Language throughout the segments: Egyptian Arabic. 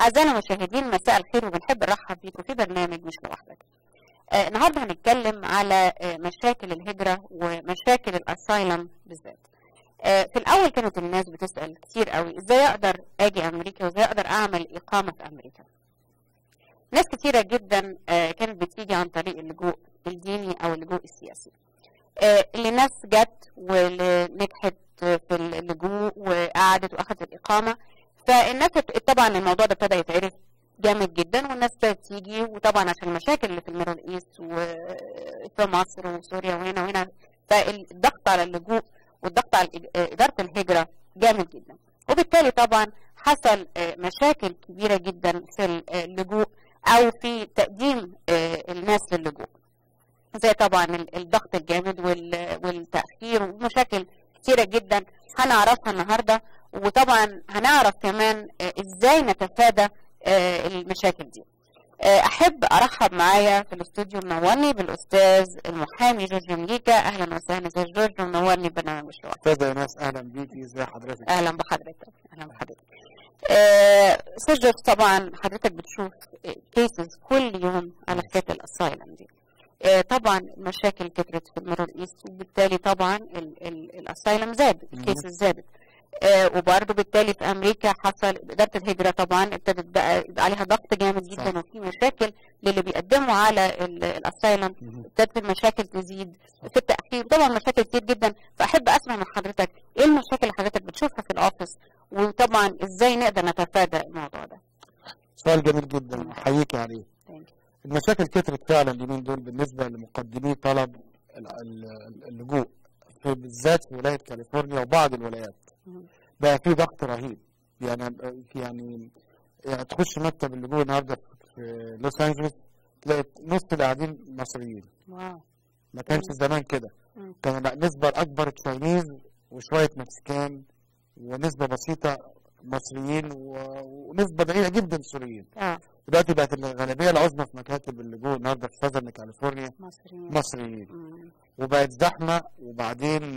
أعزائنا المشاهدين مساء الخير وبنحب نرحب بيكم في برنامج مش لوحدك. آه النهارده هنتكلم على آه مشاكل الهجرة ومشاكل الأسايلم بالذات. آه في الأول كانت الناس بتسأل كتير قوي إزاي أقدر أجي أمريكا وإزاي أقدر أعمل إقامة في أمريكا. ناس كتيرة جدا آه كانت بتيجي عن طريق اللجوء الديني أو اللجوء السياسي. آه اللي ناس جت واللي نجحت في اللجوء وقعدت واخدت الإقامة فالناس طبعا الموضوع ده ابتدى يتعرف جامد جدا والناس ابتدت تيجي وطبعا عشان المشاكل اللي في الميدل ايست وفي مصر وسوريا وهنا وهنا فالضغط على اللجوء والضغط على اداره الهجره جامد جدا وبالتالي طبعا حصل مشاكل كبيره جدا في اللجوء او في تقديم الناس للجوء زي طبعا الضغط الجامد والتاخير ومشاكل كتيره جدا هنعرفها النهارده وطبعا هنعرف كمان ازاي نتفادى المشاكل دي احب ارحب معايا في الاستوديو منورني بالاستاذ المحامي جورج مليكا اهلا وسهلا استاذ جورج منورني ببرنامج مشروع استاذه ايناس اهلا بيكي ازي حضرتك اهلا بحضرتك اهلا بحضرتك استاذ جورج طبعا حضرتك بتشوف كيسز كل يوم على حكايه الاسايلم دي طبعا المشاكل كترت في الميدل ايست وبالتالي طبعا الاسايلم زاد الكيسز زادت آه وبرضه بالتالي في امريكا حصل اداره الهجره طبعا ابتدت بقى عليها ضغط جامد جدا صح. وفي مشاكل للي بيقدموا على الاسايلم ابتدت المشاكل تزيد في التاخير طبعا مشاكل كتير جدا فاحب اسمع من حضرتك ايه المشاكل اللي حضرتك بتشوفها في الاوفيس وطبعا ازاي نقدر نتفادى الموضوع ده سؤال جميل جدا احييك عليه المشاكل كترت فعلا اليومين دول بالنسبه لمقدمي طلب اللجوء بالذات في ولايه كاليفورنيا وبعض الولايات بقى في ضغط رهيب يعني يعني يعني تخش مكتب اللجوء النهارده في لوس انجلوس تلاقي نص اللي قاعدين مصريين واو ما كانش زمان كده كان النسبه الاكبر تشاينيز وشويه مكسيكان ونسبه بسيطه مصريين ونسبه ضئيله جدا سوريين اه دلوقتي بقت الغالبيه العظمى في مكاتب اللجوء النهارده في ساذرن كاليفورنيا مصريين مصريين وبقت زحمه وبعدين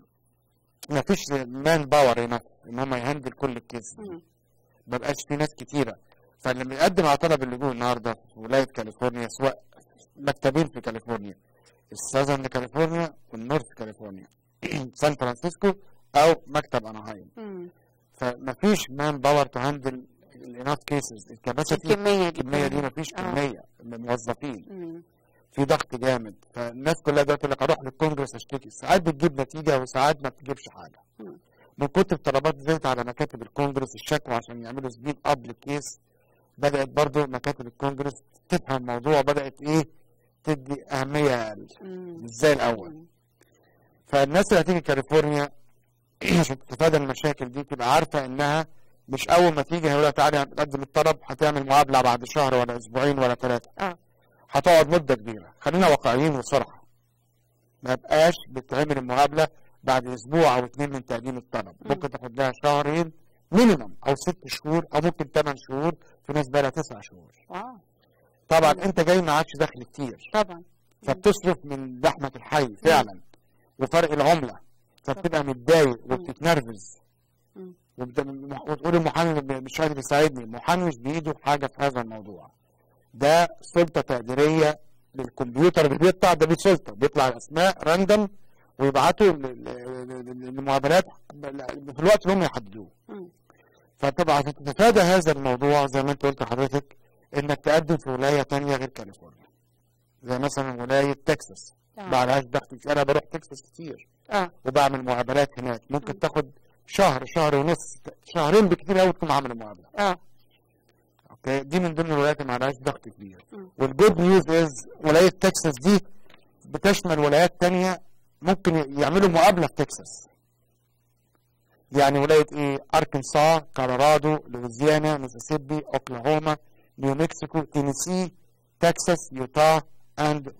ما فيش مان باور هنا ان هم يهندل كل الكيس دي ما بقاش في ناس كتيره فاللي بيقدم على طلب اللجوء النهارده في ولايه كاليفورنيا سواء مكتبين في كاليفورنيا الساذرن كاليفورنيا والنورث كاليفورنيا سان فرانسيسكو او مكتب اناهايم فما فيش مان باور تو هاندل الاناث كيسز الكباسيتي الكميه دي الكميه دي ما فيش كميه موظفين في ضغط جامد فالناس كلها دلوقتي تقول لك اروح للكونجرس اشتكي ساعات بتجيب نتيجه وساعات ما بتجيبش حاجه من كتر الطلبات زادت على مكاتب الكونجرس الشكوى عشان يعملوا سبيد اب للكيس بدات برضو مكاتب الكونجرس تفهم الموضوع بدات ايه تدي اهميه اقل مش زي الاول فالناس اللي هتيجي كاليفورنيا عشان تتفادى المشاكل دي تبقى عارفه انها مش اول ما تيجي هيقول لها تعالي هتقدم الطلب هتعمل معادله بعد شهر ولا اسبوعين ولا ثلاثه اه هتقعد مده كبيره خلينا واقعيين وصراحه ما يبقاش بتعمل المقابله بعد اسبوع او اثنين من تقديم الطلب ممكن تاخد لها شهرين مينيمم او ست شهور او ممكن ثمان شهور في ناس بقى لها تسع شهور واو طبعا انت جاي معكش دخل كتير طبعا فبتصرف من لحمك الحي فعلا وفرق العمله فبتبقى متضايق وبتتنرفز وتقول المحامي مش قادر يساعدني المحامي مش بايده حاجه في هذا الموضوع ده سلطه تقديريه للكمبيوتر اللي بيطلع ده سلطه بيطلع الاسماء راندوم ويبعتوا للمعاملات في الوقت اللي هم يحددوه فطبعا عشان تتفادى هذا الموضوع زي ما انت قلت حضرتك انك تقدم في ولايه ثانيه غير كاليفورنيا زي مثلا ولايه تكساس ما عليهاش ضغط انا بروح تكساس كتير اه وبعمل معاملات هناك ممكن تاخد شهر شهر ونص شهرين بكتير قوي تكون عامل المعامله اه اوكي دي من ضمن الولايات اللي ما عليهاش ضغط كبير والجود نيوز از ولايه تكساس دي بتشمل ولايات تانية ممكن يعملوا مقابله في تكساس يعني ولايه ايه اركنسا كولورادو لويزيانا ميسيسيبي اوكلاهوما نيو مكسيكو تينيسي تكساس يوتا اند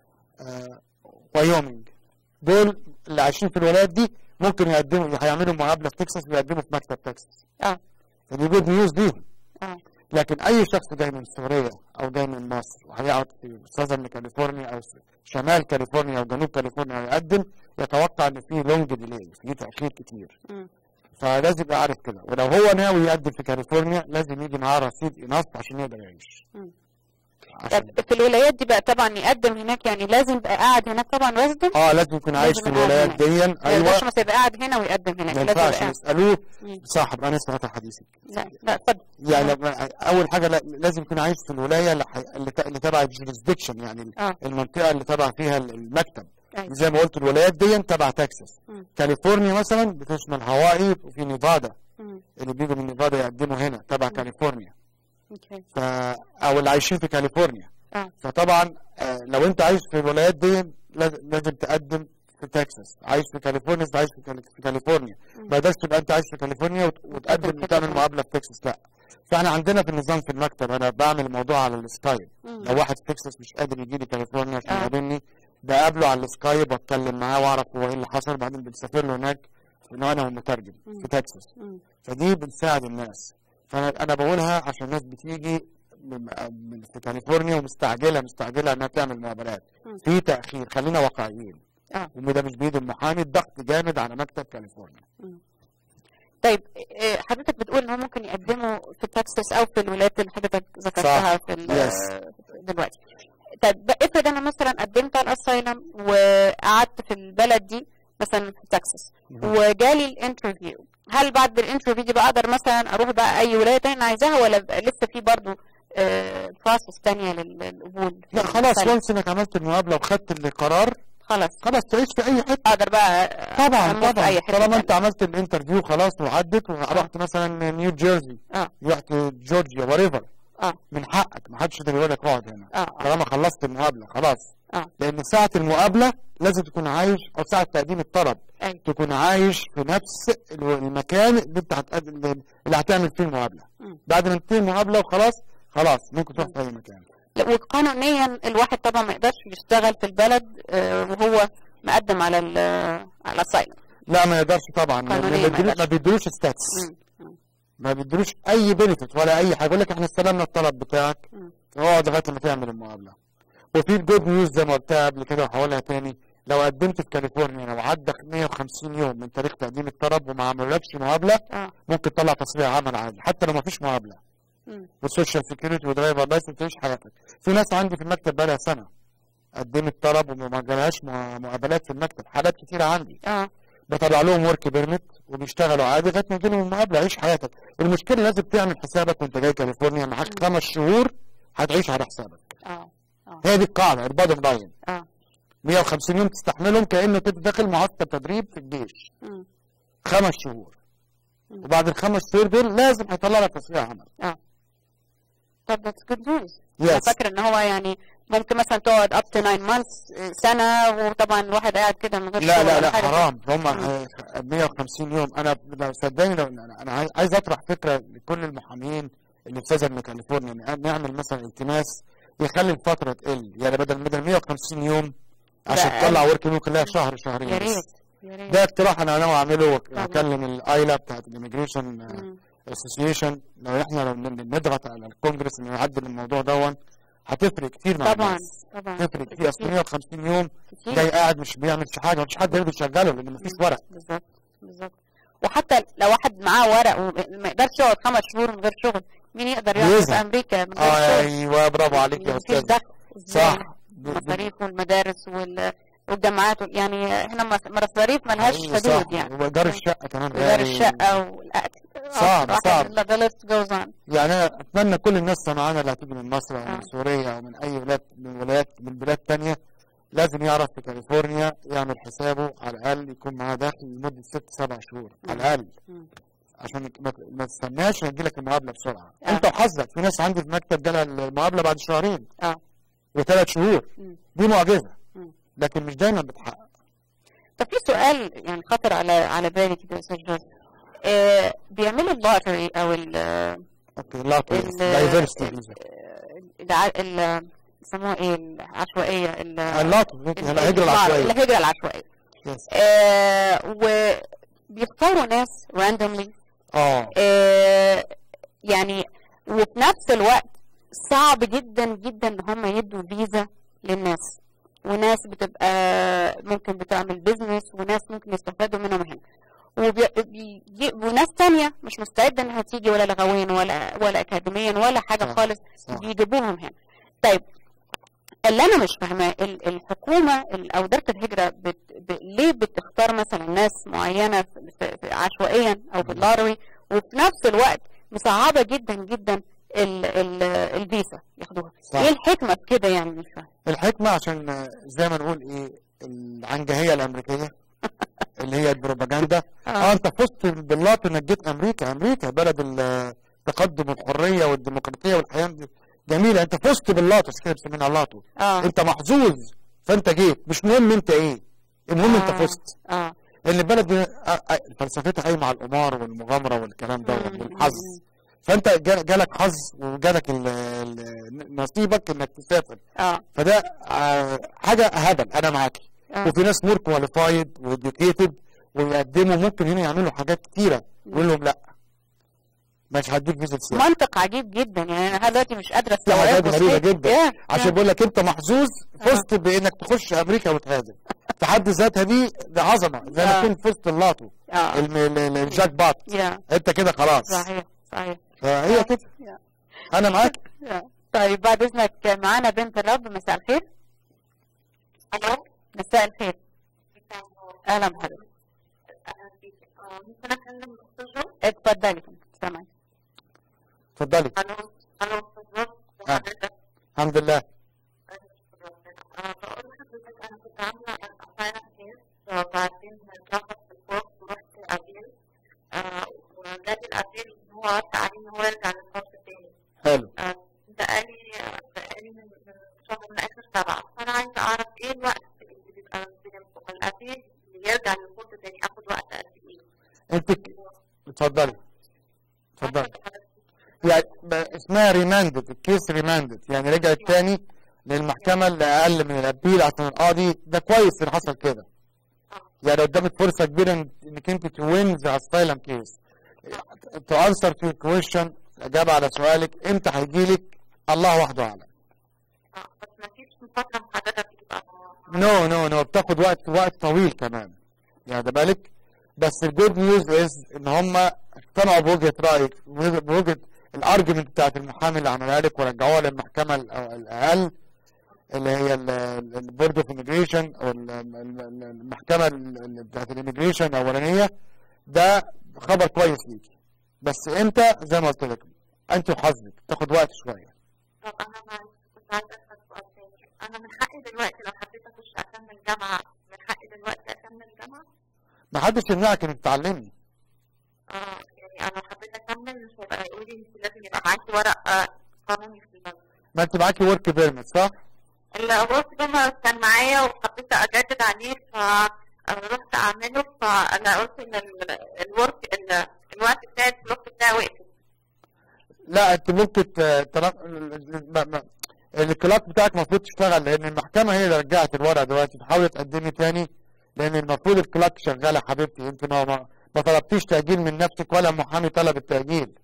وايومنج دول اللي عايشين في الولايات دي ممكن يقدموا هيعملوا مقابله في تكساس ويقدموا في مكتب تكساس اه فدي جود نيوز دي اه لكن اي شخص جاي من سوريا او جاي من مصر وهيقعد في ساذرن كاليفورنيا او شمال كاليفورنيا او جنوب كاليفورنيا ويقدم يتوقع ان في لونج ديلي في تاخير كتير مم. فلازم يبقى عارف كده ولو هو ناوي يقدم في كاليفورنيا لازم يجي معاه رصيد اناف عشان يقدر يعيش مم. عشان طب في الولايات دي بقى طبعا يقدم هناك يعني لازم يبقى قاعد هناك طبعا ريزدنت اه لازم يكون عايش في لازم يبقى قاعد الولايات هناك. دي ما ايوه يقدرش مثلا يبقى قاعد هنا ويقدم هناك ما لازم ينفعش يبقى يسالوه مم. صاحب انا سمعت حديثك لا لا اتفضل يعني لما- اول حاجه لا- لازم يكون عايش في الولايه اللي ح- اللي ت- اللي تبع الجوريسدكشن يعني ال- اه المنطقه اللي تبع فيها ال- المكتب أيوة. زي ما قلت الولايات دي تبع تكساس مم. كاليفورنيا مثلا بتشمل هاواي وفي نيفادا مم. اللي بيجوا من نيفادا يقدموا هنا تبع كاليفورنيا اوكي ف او اللي عايشين في كاليفورنيا اه فطبعا آه، لو انت عايش في الولايات دي لاز- لازم تقدم في تكساس عايش في كاليفورنيا عايش في كالي- في كاليفورنيا مم. ما يقدرش تبقى انت عايش في كاليفورنيا وت- وتقدم في وتعمل تكساس. مقابله في تكساس لا فاحنا عندنا في النظام في المكتب انا بعمل الموضوع على السكايب مم. لو واحد في تكساس مش قادر يجي لي كاليفورنيا عشان آه. يقابلني بقابله على السكايب واتكلم معاه واعرف هو ايه اللي حصل بعدين بنسافر له هناك انه انا والمترجم مم. في تكساس مم. فدي بنساعد الناس فانا انا بقولها عشان الناس بتيجي من من- في كاليفورنيا ومستعجله مستعجله انها تعمل مقابلات مم. في تاخير خلينا واقعيين اه وده مش بايد المحامي الضغط جامد على مكتب كاليفورنيا طيب آه، حضرتك بتقول ان هو ممكن يقدموا في تكساس او في الولايات اللي حضرتك ذكرتها في ال- Yes. دلوقتي طيب بقى افرض انا مثلا قدمت على الاسايلم وقعدت في البلد دي مثلا في تكساس وجالي الانترفيو هل بعد الانترفيو دي بقى اقدر مثلا اروح بقى اي ولايه تانية انا عايزاها ولا بقى لسه في برضه بروسس تانية لل- للقبول لا في خلاص الأسايلم؟ وانس انك عملت المقابله وخدت القرار خلاص خلاص تعيش في اي حته اقدر بقى طبعا أموت في طبعا اي حته طالما تانية. انت عملت الانترفيو خلاص وعدت ورحت مثلا نيو جيرسي اه رحت جورجيا وريفر اه من حقك ما حدش يقدر يقول لك اقعد هنا اه طالما خلصت المقابله خلاص اه لان ساعه المقابله لازم تكون عايش او ساعه تقديم الطلب ايوه تكون عايش في نفس ال- المكان اللي انت هتقدم اللي هتعمل فيه المقابله مم. بعد ما تنتهي المقابله وخلاص خلاص ممكن تروح في اي مكان لا، وقانونيا الواحد طبعا ما يقدرش يشتغل في البلد آه، وهو مقدم على ال على الاسايلم لا ما يقدرش طبعا ما قانونيا ما بيدلوش- يقدرش. ما بيدلوش ستاتس ما بيدلوش اي بنفيت ولا اي حاجه يقول لك احنا استلمنا الطلب بتاعك مم. اقعد لغايه ما تعمل المقابله وفي جود نيوز زي ما قلتها قبل كده وهقولها تاني لو قدمت في كاليفورنيا لو عدى 150 يوم من تاريخ تقديم الطلب وما عملكش مقابله اه ممكن تطلع تصريح عمل عادي حتى لو ما فيش مقابله مم. والسوشيال سكيورتي ودرايفر لايسنس تعيش حياتك في ناس عندي في المكتب بقالها سنه قدمت طلب وما جالهاش م- مقابلات في المكتب حالات كتيره عندي اه بطلع لهم ورك بيرميت وبيشتغلوا عادي لغايه ما يجيلهم المقابله عيش حياتك المشكله لازم تعمل حسابك وانت جاي كاليفورنيا معاك خمس شهور هتعيش على حسابك اه هي دي القاعده البادم لاين اه 150 يوم تستحملهم كانك كنت داخل معسكر تدريب في الجيش مم. خمس شهور مم. وبعد الخمس شهور دول لازم هيطلع لك تصريح عمل اه طب ذاتس جود نيوز Yes. انا فاكره ان هو يعني ممكن مثلا تقعد اب تو 9 مانثs سنه وطبعا الواحد قاعد كده من غير لا شغل لا ولا لا حاجة. حرام هم مم. 150 يوم انا لو صدقني لو انا أنا عايز- عايز اطرح فكره لكل المحامين اللي بتسافر من كاليفورنيا إن نعمل مثلا التماس يخلي الفتره تقل يعني بدل بدل 150 يوم عشان ده تطلع أقل. ورك ممكن لها شهر شهرين يا بس. ريت يا ريت ده اقتراح انا ناوي اعمله طبعا. واكلم الايلا بتاعت الاميجريشن مم. اسوسيشن لو احنا لو ن- نضغط على الكونجرس انه يعدل الموضوع دون هتفرق كتير مع طبعا الناس طبعا تفرق كتير اصل 150 يوم كتير. جاي قاعد مش بيعملش حاجه مفيش حد يقدر يشغله لان مفيش ورق بالظبط بالظبط وحتى لو واحد معاه ورق وما يقدرش يقعد خمس شهور من غير شغل مين يقدر يقعد في بيزهق. امريكا من غير شغل ايوه برافو عليك يا مفيش استاذ دخل إزاي؟ صح ب- ب- المصاريف والمدارس وال والجامعات وال- يعني هنا مص- مصاريف ملهاش أيوة حدود صح. يعني وايجار الشقه كمان وغير غالي. الشقة والأكل صعب، صعب. the list goes on يعني انا اتمنى كل الناس سمعانا اللي هتيجي من مصر او آه. من سوريا او من اي بلاد من ولايات من بلاد تانية لازم يعرف في كاليفورنيا يعمل حسابه على الاقل يكون معاه دخل لمده ست سبع شهور على الاقل مم. عشان ما- ما تستناش يجي لك المقابله بسرعه آه. انت وحظك في ناس عندي في المكتب جالها المقابله بعد شهرين اه وثلاث شهور مم. دي معجزه مم. لكن مش دايما بتحقق طب في سؤال يعني خطر على على بالي كده يا استاذ جورج آه بيعملوا اللوتري او ال اوكي لا ال- دايفرستي الع- ال بيسموها ايه العشوائيه ال- اللاتري ال- الهجره العشوائيه الهجره العشوائيه يس. آه وبيختاروا ناس راندوملي اه آه يعني وفي نفس الوقت صعب جدا جدا ان هم يدوا فيزا للناس وناس بتبقى ممكن بتعمل بيزنس وناس ممكن يستفادوا منهم هنا وبي- بي- وناس تانية مش مستعدة انها تيجي ولا لغويا ولا ولا اكاديميا ولا حاجة صح. خالص صح. بيجيبوهم هنا طيب اللي انا مش فاهماه ال- الحكومة ال- او إدارة الهجرة بت ب... ليه بتختار مثلا ناس معينة في... في... في عشوائيا او في اللاري وفي نفس الوقت مصعبة جدا جدا ال... ال... الفيزا ياخدوها صح. ايه الحكمة في كده يعني مش فاهم الحكمة عشان آه، زي ما نقول ايه العنجهية الأمريكية اللي هي البروباجندا آه. اه انت فزت باللطو نجيت امريكا امريكا بلد التقدم والحرية والديمقراطية والحياة دي جميلة انت فزت باللطو مش كده بيسمينها اللطو اه انت محظوظ فانت جيت مش مهم انت ايه المهم انت آه. فزت اه لان البلد دي آه، آه، فلسفتها قايمة على القمار والمغامرة والكلام ده مم. والحظ فانت جا- جالك حظ وجالك ال- ال- نصيبك انك تسافر اه فده آه، حاجه هبل انا معاكي آه. وفي ناس مور كواليفايد واديوكيتد ويقدموا ممكن هنا يعملوا حاجات كتيره يقول لهم لا مش هديك فيزا سياحه منطق عجيب جدا يعني انا دلوقتي مش قادره في حاجات استوعبه غريبه إزاي. جدا ياه، عشان ياه. بقول لك انت محظوظ فزت بانك تخش امريكا وتهاجر في حد ذاتها دي ده عظمه زي ما آه. تكون فزت اللاتو اه الم- ال- ال- الجاك بات يا انت كده خلاص صحيح صحيح فهي كده يا. انا معاك يا. طيب بعد اذنك معانا بنت الرب مساء الخير الو مساء الخير اهلا بحضرتك ممكن اكلم الاستاذ جو؟ اتفضلي سامعك اتفضلي الو الو استاذ جو آه. حضرتك الحمد لله آه، بقول لحضرتك انا كنت عامله اسايلم كيس وبعدين اترفض في الكورس ورحت ابيل آه، وجاب الابيل ان هو وافق عليه ان هو يرجع للكورس تاني حلو آه، بقالي بقالي من من شهر من اخر سبعه فانا عايزه اعرف ايه الوقت اللي بيبقى بين الابيل اللي يرجع للكورس تاني اخد وقت قد ايه؟ انت اتفضلي اتفضلي يعني ب- اسمها ريماندد الكيس ريماندد يعني رجعت تاني للمحكمة اللي أقل من الأبيل عشان القاضي ده كويس إن حصل كده يعني قدامك فرصة كبيرة إن- إنك أنت توين ذا أسايلم كيس تو أنسر تو كويشن إجابة على سؤالك إمتى هيجيلك الله وحده أعلم آه، بس ما فيش فتره محدده بتبقى نو نو نو بتاخد وقت وقت طويل كمان يعني ده بالك بس الجود نيوز از ان هم اقتنعوا بوجهه رايك بوجهه الارجيومنت بتاعت المحامي اللي عملها لك ورجعوها للمحكمه الأ- الاقل اللي هي البورد اوف اميجريشن او ال- ال- ال- المحكمه ال- ال- بتاعت الاميجريشن الاولانيه ده خبر كويس ليكي بس امتى زي ما قلت لك انت وحظك تاخد وقت شويه طب انا ما كنت عايزه اسال سؤال تاني انا من حقي دلوقتي لو حبيت اخش اكمل جامعه من حقي دلوقتي اكمل جامعه ما حدش يمنعك انك تتعلمي اه يعني انا لو حبيت اكمل مش هيبقى يقول لي انت لازم يبقى معاكي ورق آه، قانوني في البلد ما انت معاكي ورك بيرمت صح؟ الورك ده كان معايا وحبيت اجدد عليه فرحت اعمله فانا قلت ان ال- الورك ال- الوقت بتاع البلوك بتاعي وقف لا انت ممكن ت- تلا- ما- ما- الكلاك بتاعك المفروض تشتغل لان المحكمه هي اللي رجعت الورق دلوقتي تحاولي تقدمي تاني لان المفروض الكلاك شغاله حبيبتي انت ما ما, ما طلبتيش تاجيل من نفسك ولا المحامي طلب التاجيل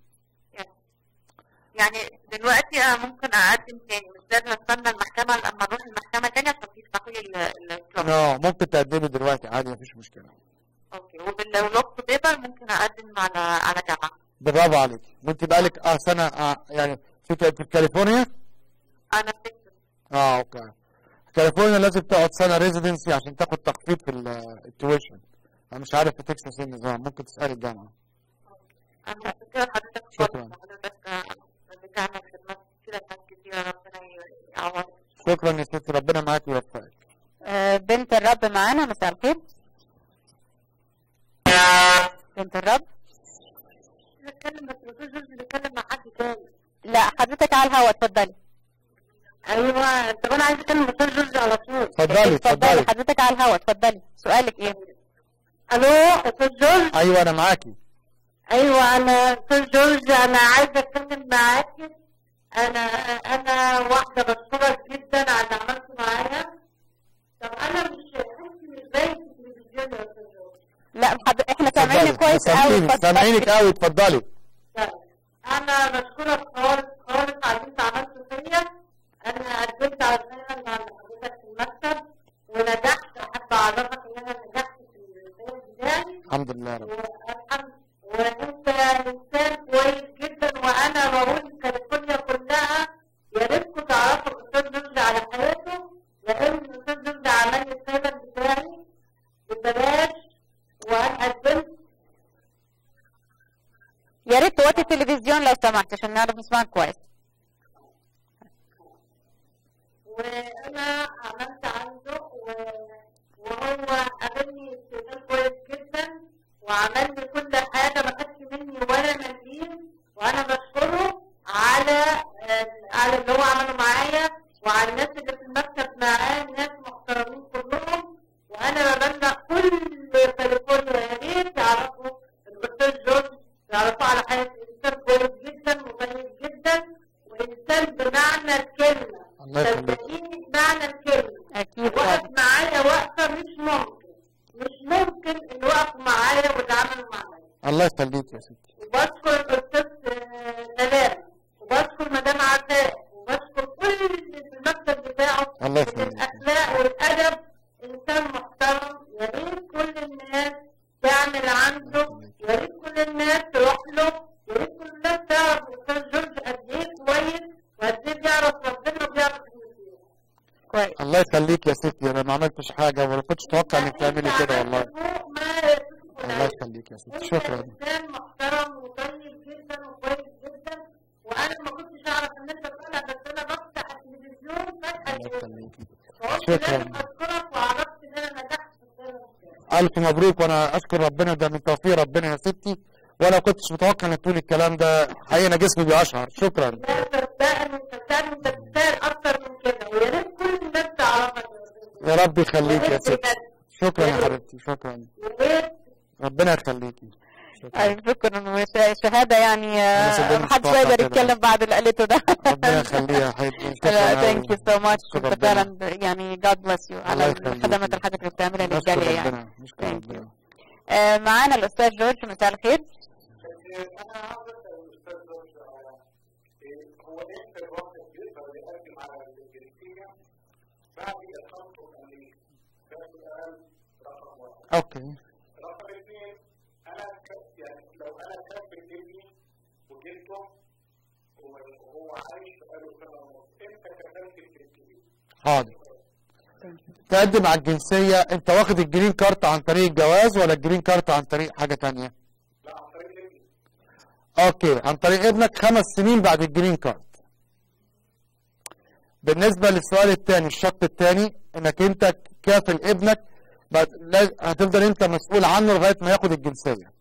يعني دلوقتي انا ممكن اقدم تاني مش لازم استنى المحكمه لما اروح المحكمه تاني عشان يفتحوا لي ال- الكلوك نو ممكن تقدمي دلوقتي عادي مفيش مشكله اوكي وباللوك بيبر ممكن اقدم على على جامعه برافو عليك وانت بقالك اه سنه اه يعني في ك- في كاليفورنيا انا في تكساس اه اوكي كاليفورنيا لازم تقعد سنه ريزيدنسي عشان تاخد تخفيض في ال- التويشن انا مش عارف في تكساس ايه النظام ممكن تسالي الجامعه انا فاكر حضرتك شكراً. حضرتك آه، بتعمل خدمات كتيرة ناس كتيرة ربنا يعوضك شكرا يا ستي ربنا معاك ويوفقك آه، بنت الرب معانا مساء الخير بنت الرب بتكلم بس مفيش جوز بيتكلم مع حد تاني لا حضرتك على الهوا اتفضلي ايوه طب انا عايزه اكلم استاذ جورج على طول اتفضلي اتفضلي حضرتك على الهوا اتفضلي سؤالك ايه الو استاذ جورج ايوه انا معاكي ايوه انا استاذ جورج انا عايزه اتكلم معاكي انا انا واحده بشكرك جدا على اللي عملته معايا طب انا مش حاسس مش باين في التلفزيون يا استاذ جورج لا حض... احنا سامعينك اتفضلي. كويس قوي سامعينك سامعينك قوي اتفضلي طيب. انا بشكرك خالص خالص على اللي انت عملته فيا انا قدمت على الخير مع حضرتك في المكتب ونجحت احب اعرفك ان انا نجحت في الامتحان بتاعي الحمد لله يا رب وانا عملت عنده و- وهو قابلني استقبال كويس جدا وعمل لي كل حاجه ما خدش مني ولا مليم وانا بشكره على على اللي هو عمله معايا وعلى الناس اللي في المكتب معاه ناس محترمين كلهم وانا ببلغ كل كاليفورنيا يا ريت يعرفوا الاستاذ جورج يعرفوا على حياه انسان كويس جدا وطيب جدا وانسان بمعنى الكلمه الله يخليك صدقيني بمعنى الكلمه اكيد وقف طبعا معايا وقفه مش ممكن مش ممكن ان وقفوا معايا واللي عملوا معايا الله يخليك يا ستي وبشكر الاستاذ آه، سلام وبشكر مدام عفاف وبشكر كل اللي في المكتب بتاعه الله من يخليك الاخلاق والادب انسان محترم يا ريت كل الناس تعمل عنده يا ريت كل الناس تروح له يا ريت كل الناس تعرف الاستاذ جورج قد ايه كويس وقد ايه بيعرف ربنا وبيعرف المسيح كويس الله يخليك يا ستي انا ما عملتش حاجه وما كنتش اتوقع انك تعملي كده والله الله يخليك يا ستي شكرا انسان محترم وطيب جدا وكويس جدا وانا ما كنتش اعرف ان انت طالع بس انا بفتح التلفزيون فجاه الله يخليك فقلت شكراً. لازم اشكرك وعرفت ان انا نجحت في السنه دي. الف مبروك وانا اشكر ربنا ده من توفيق ربنا يا ستي وانا كنتش متوقع انك تقولي الكلام ده حقيقي انا جسمي بيشعر شكرا لا صدقني صدقني انت تستاهل اكتر من كده ويا ريت كل الناس تعرفك يا رب يخليك يا ريت ستي بجد. شكرا يا حبيبتي شكرا يا ريت ربنا يخليكي شكرا أيوة، شكرا وشهاده يعني آه، أنا صدقني محدش مش متوقع يقدر كده. يتكلم بعد اللي قالته ده ربنا يخليها يا حبيبتي شكرا ثانك يو سو ماتش شكرا انت ربنا. فعلا يعني جاد بليس يو على الله يخليك. الخدمات الحاجات اللي بتعملها نشكر للجاليه يعني ربنا نشكر Thank ربنا آه، معانا الاستاذ جورج مساء الخير انا عاوز اسال الاستاذ جورج على إيه، هو امتى الواحد يقدر يقدم على الجنسيه بعد اقامته في امريكا؟ ده سؤال رقم واحد. اوكي رقم اثنين انا ك- يعني لو انا كاتب ابني وجبته وهو عايش بقاله سنه ونص امتى كتبت الجنسيه؟ حاضر تقدم على الجنسية انت واخد الجرين كارت عن طريق الجواز ولا الجرين كارت عن طريق حاجة تانية لا عن طريق ابني اوكي عن طريق ابنك خمس سنين بعد الجرين كارد بالنسبة للسؤال الثاني الشق الثاني انك انت كافل ابنك بعد لا- هتفضل انت مسؤول عنه لغاية ما ياخد الجنسية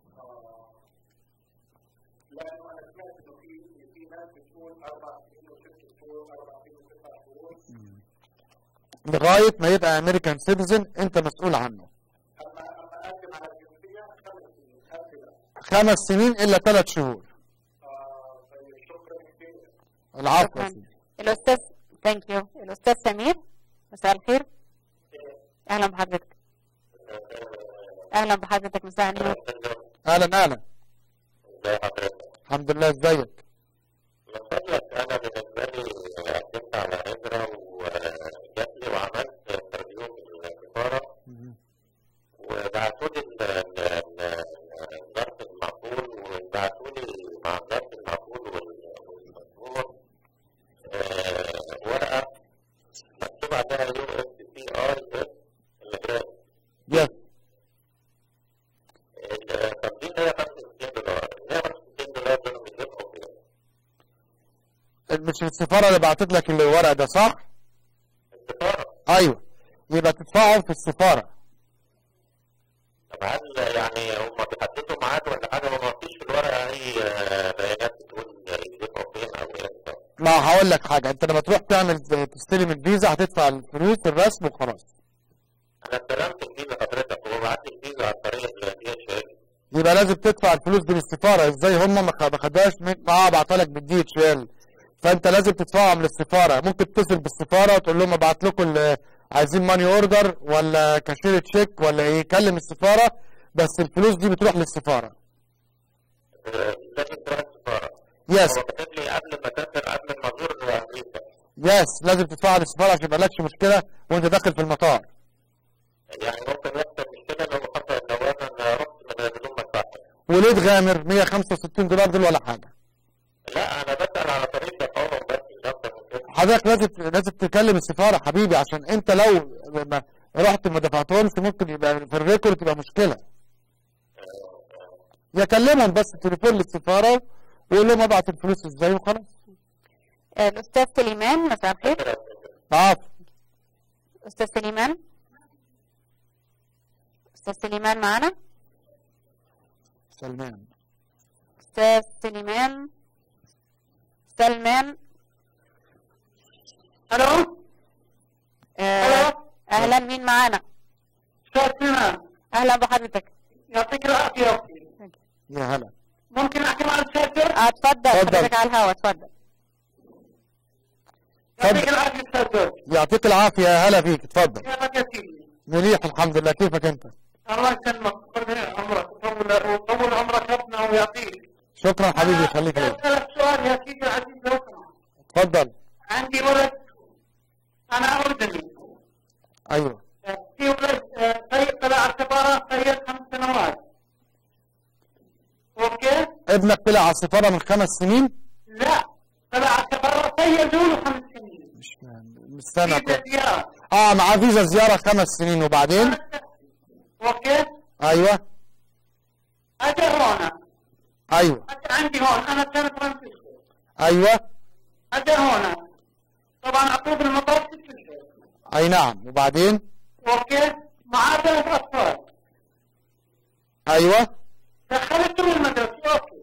لانه انا سمعت انه في في ناس بتقول اربع سنين وست شهور اربع سنين وتسع شهور لغاية ما يبقى امريكان سيتيزن انت مسؤول عنه اما اما اقدم على الجنسيه خمس سنين قبل خمس سنين الا ثلاث شهور آه، طيب شكرا كثير العفو يا شكراً. سيدي الاستاذ ثانك يو الاستاذ سمير مساء الخير اهلا بحضرتك اهلا بحضرتك مساء النور اهلا اهلا ازي حضرتك؟ الحمد لله ازيك من فضلك انا بالنسبه لي قدمت على هجره وجات لي وعملت انترفيو في السفاره وبعتوا لي ال- ال- ال- ظرف المقبول وبعتوا لي مع ظرف المقبول وال- والمشروع آه، ورقه مكتوب عليها يو اس بي اي اس يس طب دي هي 65 دولار هي 65 دولار دول بيدفعوا فين؟ مش السفارة اللي بعتت لك الورق ده صح؟ السفاره ايوه يبقى تدفعهم في السفارة طب هل يعني هم بيحددوا ميعاد ولا حاجه وما فيش في الورقه اي آه، بيانات بتقول يدفعوا فين او امتى؟ ما هقول لك حاجة انت لما تروح تعمل تستلم الفيزا هتدفع الفلوس الرسم وخلاص انا استلمت الفيزا حضرتك وهو بعت لي الفيزا عن طريق الدي اتش ال يبقى لازم تدفع الفلوس دي للسفارة ازاي هم ما خ- ما خدوهاش من- اه بعتها لك بالدي اتش ال فانت لازم تدفعهم للسفارة ممكن تتصل بالسفارة وتقول لهم ابعت لكم ال- عايزين ماني اوردر ولا كاشير تشيك ولا ايه كلم السفارة بس الفلوس دي بتروح للسفارة لازم تروح السفاره يس هو كاتب لي قبل ما اسافر قبل ما ازور امريكا يس لازم تدفعها للسفارة عشان ما يبقالكش مشكلة وانت داخل في المطار يعني ممكن يحصل مشكله لو حصل لو انا رحت من بدون ما ادفع وليه تغامر 165 دولار دول ولا حاجة لا انا بسال على طريق تفاهم بس مش اكتر من كده حضرتك لازم لازم تكلم السفارة حبيبي عشان انت لو ما رحت ما دفعتهمش ممكن يبقى في الريكورد تبقى مشكلة يكلمهم بس تليفون للسفارة ويقول لهم ابعت الفلوس ازاي وخلاص آه، الاستاذ سليمان مساء الخير عفو استاذ سليمان استاذ سليمان معانا سلمان استاذ سليمان سلمان الو آه اهلا مين معانا استاذ سليمان اهلا بحضرتك يعطيك العافيه اختي يا هلا ممكن احكي مع الاستاذ زوج؟ آه، اتفضل اتفضل. حضرتك على الهواء اتفضل يعطيك العافيه استاذ زوج يعطيك العافيه يا هلا فيك اتفضل كيفك يا سيدي؟ مليح الحمد لله كيفك انت الله يسلمك ويطول عمرك ويطول ويطول عمرك ربنا ويعطيك شكرا حبيبي يخليك لي اسالك سؤال يا سيدي العزيز لو سمحت اتفضل عندي ولد انا اردني ايوه في ولد آه، سيد طلع على السفاره سيد خمس سنوات اوكي؟ ابنك طلع على السفاره من خمس سنين لا طلع على السفاره سيدوا له خمس سنين مش مش سنه في زياره اه معاه فيزا زياره خمس سنين وبعدين اوكي؟ ايوه اجى هون ايوه اجى عندي هون انا سان فرانسيسكو ايوه اجى هون طبعا اعطوه بالمطار ست اشهر اي نعم وبعدين اوكي؟ معاه ثلاث اطفال ايوه دخلته المدرسة اوكي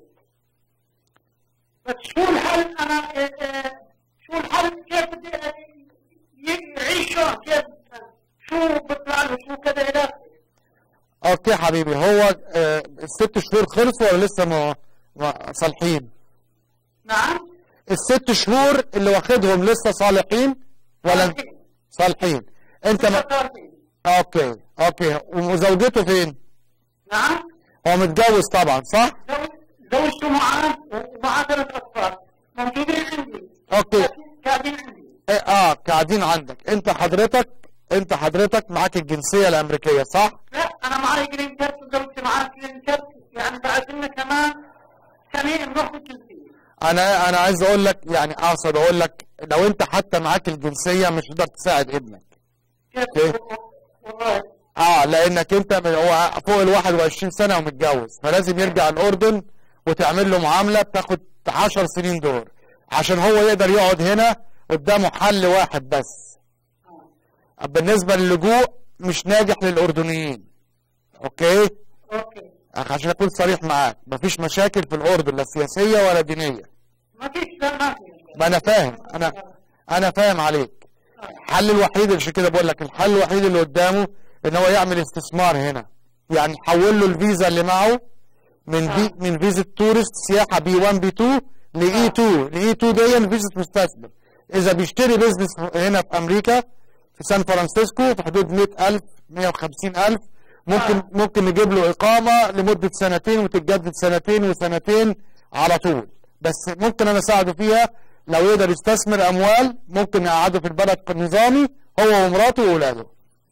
بس شو الحل انا آه، آه، شو الحل كيف بدي آه، ي- يعيش شلون كيف شو بيطلع له شو كذا الى آخره. اوكي حبيبي هو آه الست شهور خلصوا ولا لسه ما ما- صالحين نعم الست شهور اللي واخدهم لسه صالحين ولا صالحين. صالحين انت ما... صالحين. اوكي اوكي وزوجته فين نعم هو متجوز طبعا صح زوج- زوجته معاه ومعاه ثلاث اطفال موجودين عندي اوكي قاعدين عندي إيه، اه قاعدين عندك انت حضرتك انت حضرتك معاك الجنسيه الامريكيه صح لا انا معي جرين كارت وزوجتي معاها جرين كارت يعني بعد لنا كمان سنين نروح الجنسيه انا انا عايز اقول لك يعني اقصد اقول لك لو انت حتى معاك الجنسيه مش هتقدر تساعد ابنك كيف والله اه لانك انت من هو فوق ال 21 سنه ومتجوز فلازم يرجع الاردن وتعمل له معامله بتاخد 10 سنين دور عشان هو يقدر يقعد هنا قدامه حل واحد بس بالنسبه للجوء مش ناجح للاردنيين اوكي اوكي عشان اكون صريح معاك مفيش مشاكل في الاردن لا سياسيه ولا دينيه ما فيش ما في ما انا فاهم انا انا فاهم عليك الحل الوحيد عشان كده بقول لك الحل الوحيد اللي قدامه ان هو يعمل استثمار هنا يعني يحول له الفيزا اللي معه من في من فيزا تورست سياحه بي 1 بي 2 لاي 2 لاي 2 دي فيزا مستثمر اذا بيشتري بيزنس هنا في امريكا في سان فرانسيسكو في حدود 100000 150000 ممكن ممكن نجيب له اقامه لمده سنتين وتتجدد سنتين وسنتين على طول بس ممكن انا اساعده فيها لو يقدر يستثمر اموال ممكن يقعده في البلد نظامي هو ومراته واولاده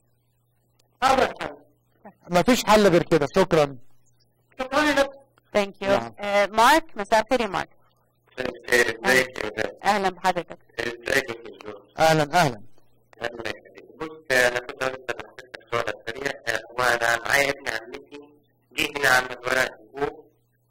هذا الحل مفيش حل غير كده شكرا شكرا لك ثانك يو نعم. مارك مساء الخير يا مارك ازيك يا ولاد اهلا بحضرتك ازيك يا استاذ جورج اهلا اهلا الله يخليك بص انا كنت عايز اسالك سؤال سريع آه، وانا معايا ابن عمتي جه هنا عمل ورق ابوه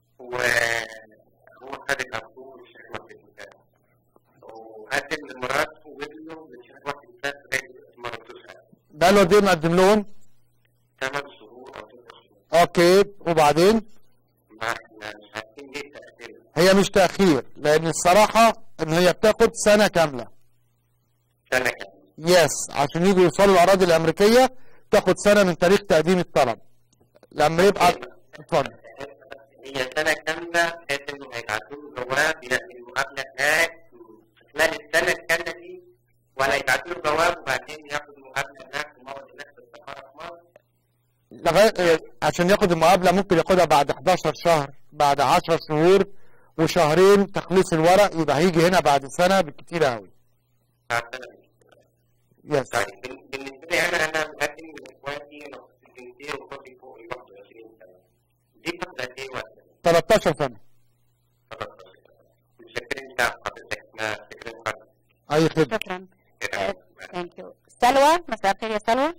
وهو خد الابوه والشيخ واحد بتاعه وقدم لمراته وابنه والشيخ واحد بتاعه لغايه ما ردوش عليه بقاله قد ايه مقدم لهم ثمان شهور او ست شهور اوكي وبعدين ما احنا مش عارفين ليه تاخير هي مش تاخير لان الصراحه ان هي بتاخد سنه كامله سنه كامله يس عشان يجوا يوصلوا الاراضي الامريكيه تاخد سنه من تاريخ تقديم الطلب لما يبقى اتفضل هي سنة كاملة بحيث إنه هيبعتوا له جواب يعمل المقابلة هناك في خلال السنة الكاملة دي ولا يبعتوا له جواب وبعدين ياخد المقابلة هناك ومرة هناك في السفارة في مصر لغايه إيه، عشان ياخد المقابله ممكن ياخدها بعد 11 شهر بعد 10 شهور وشهرين تخليص الورق يبقى هيجي هنا بعد سنه بالكتير قوي بعد سنة يس طيب بال- بالنسبة لي أنا أنا مقدم من إخواتي أنا في الجنسية وإخواتي فوق ال 21 سنة دي فترة قد إيه وقت؟ 13 سنه 13 سنة متشكرين بتاع حضرتك ما فكرة حضرتك اي خدمه شكرا كده ثانك يو سلوى مساء الخير يا سلوى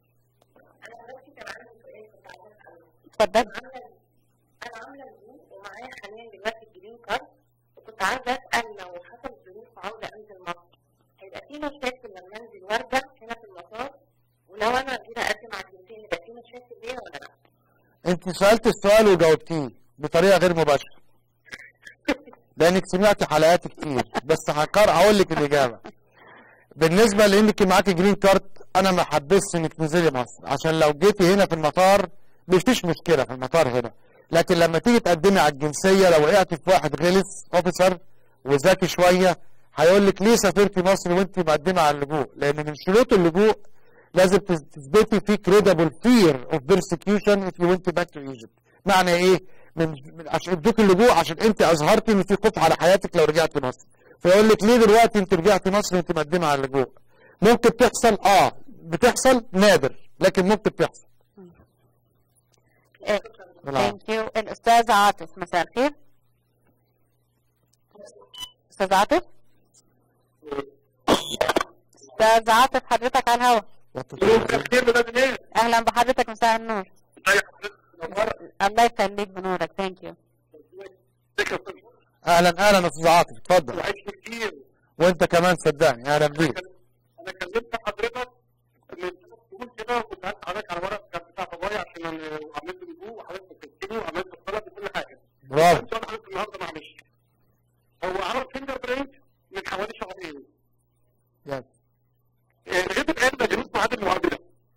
اتفضل انا عامله البوك ومعايا حاليا دلوقتي الجرين كارد وكنت عايزه اسال لو حصل ظروف وعاوزه انزل مصر هيبقى في مشاكل لما انزل وارجع هنا في المطار ولو انا جيت اقدم على الجنسيه يبقى في مشاكل ليا ولا لا؟ انت سالت السؤال وجاوبتيه بطريقه غير مباشره لانك سمعت حلقات كتير بس هقر هقول لك الاجابه بالنسبه لانك معاكي جرين كارد انا ما حبسش انك تنزلي مصر عشان لو جيتي هنا في المطار مفيش مشكله في المطار هنا لكن لما تيجي تقدمي على الجنسيه لو وقعتي في واحد غلس اوفيسر وذكي شويه هيقول لك ليه سافرتي مصر وانت مقدمه على اللجوء لان من شروط اللجوء لازم تث- تثبتي في credible fear of persecution if you went back to Egypt معنى ايه من, من عشان ادوك اللجوء عشان انت اظهرتي ان في خوف على حياتك لو رجعتي مصر فيقول لك ليه دلوقتي انت رجعتي مصر وانت مقدمه على اللجوء ممكن تحصل اه بتحصل نادر لكن ممكن تحصل بالعافية. ثانك يو الاستاذ عاطف مساء الخير استاذ عاطف استاذ عاطف حضرتك على الهواء كتير ولاد الناس اهلا بحضرتك مساء النور زي حضرتك منورة. الله يخليك بنورك ثانك يو ازيك يا استاذ اهلا اهلا استاذ عاطف اتفضل وحشني كتير وانت كمان صدقني اهلا بيك انا كلمت حضرتك من ثلاث شهور كده وكنت عايز حضرتك على ورق كان بتاع بابايا عشان انا عملت لجوء وحضرتك كتبته وعملت الطلب وكل حاجه برافو سؤال حضرتك النهارده معلش هو عمل فينجر برينت من حوالي شهرين يس. آه، لغايه الان ما جالوش ميعاد المقابله